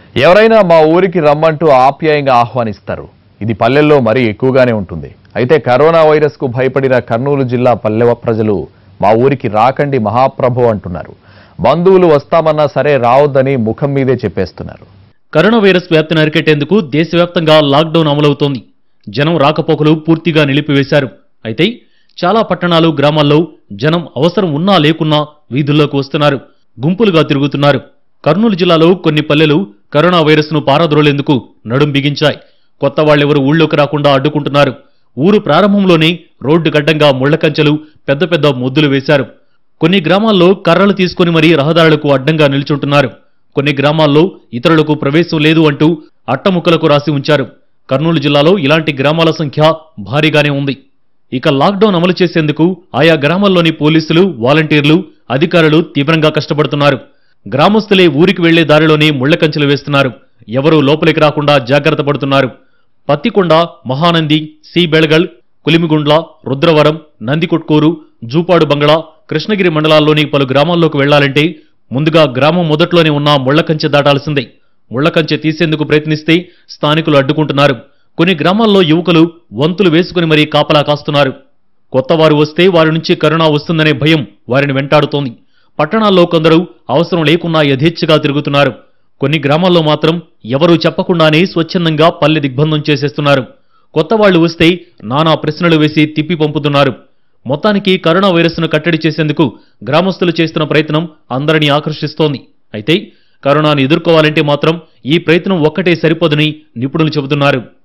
ఎవరైనా మా ఊరికి రమ్మంటూ ఆప్యాయంగా ఆహ్వానిస్తారు ఇది పల్లెల్లో మరీ ఎక్కువగానే ఉంటుంది అయితే కరోనా వైరస్ కు భయపడిన కర్నూలు జిల్లా పల్లె ప్రజలు మా ఊరికి రాకండి మహాప్రభు అంటున్నారు బంధువులు వస్తామన్నా సరే రావద్దని ముఖం మీదే చెప్పేస్తున్నారు కరోనా వైరస్ వ్యాప్తిని అరికట్టేందుకు దేశవ్యాప్తంగా లాక్డౌన్ అమలవుతోంది జనం రాకపోకలు పూర్తిగా నిలిపివేశారు అయితే చాలా పట్టణాలు గ్రామాల్లో జనం అవసరం ఉన్నా లేకున్నా వీధుల్లోకి వస్తున్నారు గుంపులుగా తిరుగుతున్నారు కర్నూలు జిల్లాలో కొన్ని పల్లెలు కరోనా వైరస్ను పారద్రోలేందుకు నడుం బిగించాయి కొత్త వాళ్ళెవరూ ఊళ్ళోకి రాకుండా అడ్డుకుంటున్నారు ఊరు ప్రారంభంలోనే రోడ్డు గడ్డంగా ముళ్ల కంచెలు పెద్ద పెద్ద ముద్దులు వేశారు కొన్ని గ్రామాల్లో కర్రలు తీసుకుని మరీ రహదారులకు అడ్డంగా నిల్చుంటున్నారు కొన్ని గ్రామాల్లో ఇతరులకు ప్రవేశం లేదు అంటూ అట్టముక్కలకు రాసి ఉంచారు కర్నూలు జిల్లాలో ఇలాంటి గ్రామాల సంఖ్య భారీగానే ఉంది ఇక లాక్డౌన్ అమలు చేసేందుకు ఆయా గ్రామాల్లోని పోలీసులు వాలంటీర్లు అధికారులు తీవ్రంగా కష్టపడుతున్నారు గ్రామస్తులే ఊరికి వెళ్లే దారిలోనే ముళ్ల కంచెలు వేస్తున్నారు ఎవరూ లోపలికి రాకుండా జాగ్రత్త పడుతున్నారు పత్తికొండ మహానంది సి బెళగల్ కులిమిగుండ్ల రుద్రవరం నందికొట్కూరు జూపాడు బంగళ కృష్ణగిరి మండలాల్లోని పలు గ్రామాల్లోకి వెళ్లాలంటే ముందుగా గ్రామం మొదట్లోనే ఉన్న ముళ్లకంచె దాటాల్సిందే ముళ్లకంచె తీసేందుకు ప్రయత్నిస్తే స్థానికులు అడ్డుకుంటున్నారు కొన్ని గ్రామాల్లో యువకులు వంతులు వేసుకుని మరీ కాపలా కాస్తున్నారు కొత్తవారు వస్తే వారి నుంచి కరోనా వస్తుందనే భయం వారిని వెంటాడుతోంది పట్టణాల్లో కొందరు అవసరం లేకున్నా యథేచ్ఛగా తిరుగుతున్నారు కొన్ని గ్రామాల్లో మాత్రం ఎవరూ చెప్పకుండానే స్వచ్ఛందంగా పల్లె దిగ్బంధం చేసేస్తున్నారు కొత్త వాళ్ళు వస్తే నానా ప్రశ్నలు వేసి తిప్పి పంపుతున్నారు మొత్తానికి కరోనా వైరస్ను కట్టడి చేసేందుకు గ్రామస్తులు చేస్తున్న ప్రయత్నం అందరినీ ఆకర్షిస్తోంది అయితే కరోనాను ఎదుర్కోవాలంటే మాత్రం ఈ ప్రయత్నం ఒక్కటే సరిపోదని నిపుణులు చెబుతున్నారు